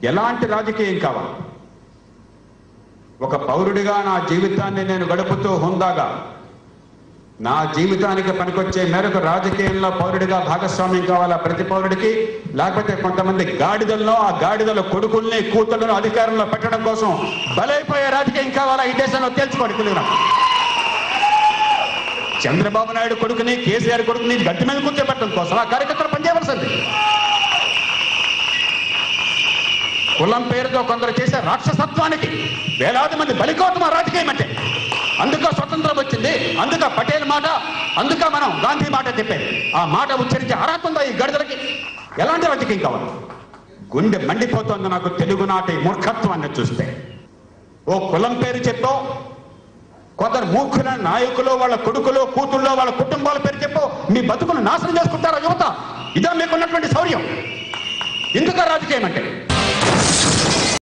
ఎలాంటి రాజకీయం కావాలి ఒక పౌరుడిగా నా జీవితాన్ని నేను గడుపుతూ హుందాగా నా జీవితానికి పనికొచ్చే మేరకు రాజకీయంలో పౌరుడిగా భాగస్వామ్యం కావాలా ప్రతి పౌరుడికి లేకపోతే కొంతమంది గాడిదల్లో ఆ గాడిదల కొడుకుల్ని కూతుళ్ళను అధికారంలో పెట్టడం కోసం బలైపోయే రాజకీయం కావాలా ఈ దేశంలో తేల్చుకోండి తెలుగురా చంద్రబాబు నాయుడు కొడుకుని కేసీఆర్ కొడుకుని గట్టి మీద కూర్చోబెట్టడం కోసం ఆ కార్యకర్తలు పనిచేయవలసింది కులం పేరుతో కొందరు చేసే రాక్షసత్వానికి వేలాది మంది బలికోవటం ఆ రాజకీయం అంటే అందుక స్వతంత్రం వచ్చింది అందుక పటేల్ మాట అందుక మనం గాంధీ మాట చెప్పేది ఆ మాట ఉచ్చరించే అర్హత ఉందా ఈ గడిదలకి ఎలాంటి రాజకీయం కావాలి గుండె మండిపోతుంది నాకు తెలుగునాటి మూర్ఖత్వాన్ని చూస్తే ఓ కులం పేరు చెప్పో కొందరు మూర్ఖుల నాయకులు వాళ్ళ కొడుకులు కూతుళ్ళు వాళ్ళ కుటుంబాల పేరు చెప్పు మీ బతుకును నాశనం చేసుకుంటారా యువత ఇదా మీకున్నటువంటి శౌర్యం ఎందుక రాజకీయం అంటే